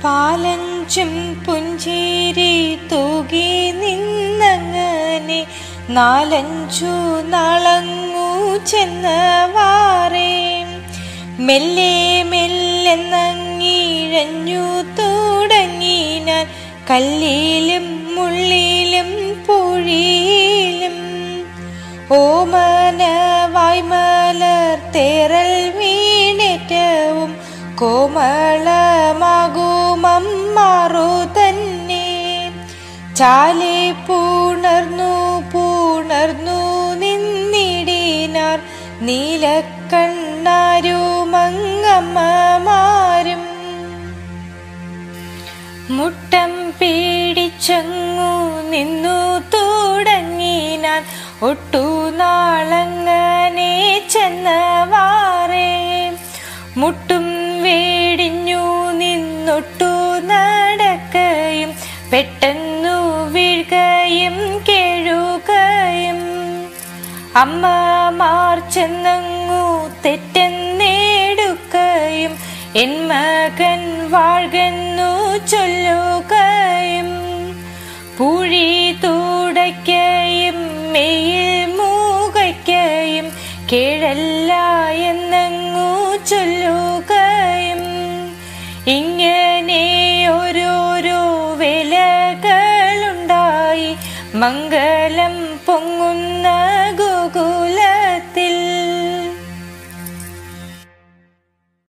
പാലഞ്ചും പുഞ്ചേരി തൂകി നിന്നങ്ങനെ നാലഞ്ചു നാളങ്ങു ചെന്നവാറേ മെല്ലെ മെല്ലെന്നങ്ങിഴഞ്ഞു തുടങ്ങി ഞാൻ കല്ലിലും മുള്ളിലും പൂഴിയിലും ഓമന വായ്മലർ തേറൽ വീണേറ്റവും കോമളമാകുമമ്മാറു തന്നെ ചാലെ പൂണർന്നു പൂണർന്നു നിന്നിടിനാർ നീലക്കണ്ണാരുമങ്ങമ്മമാരും മുട്ടം പേടിച്ചങ്ങു നിന്നു തുടങ്ങിനാൻ ഒട്ടു നാളങ്ങനെ ചെന്നവാറേ മുട്ടും വേടിഞ്ഞു നിന്നൊട്ടു നടക്കയും പെട്ടെന്നു വീഴുകയും കേഴുകയും അമ്മമാർ ചെന്നങ്ങു തെറ്റെന്നേടുകയും എൻ മകൻ വാഴ്കെന്നു ചൊല്ലുകയും പൂഴി തുടയ്ക്കയും മെയിൽ മൂകയ്ക്കയും കേഴല്ല എന്നങ്ങു ചൊല്ലുകയും ഇങ്ങനെ ഓരോരോ വിലകളുണ്ടായി മംഗലം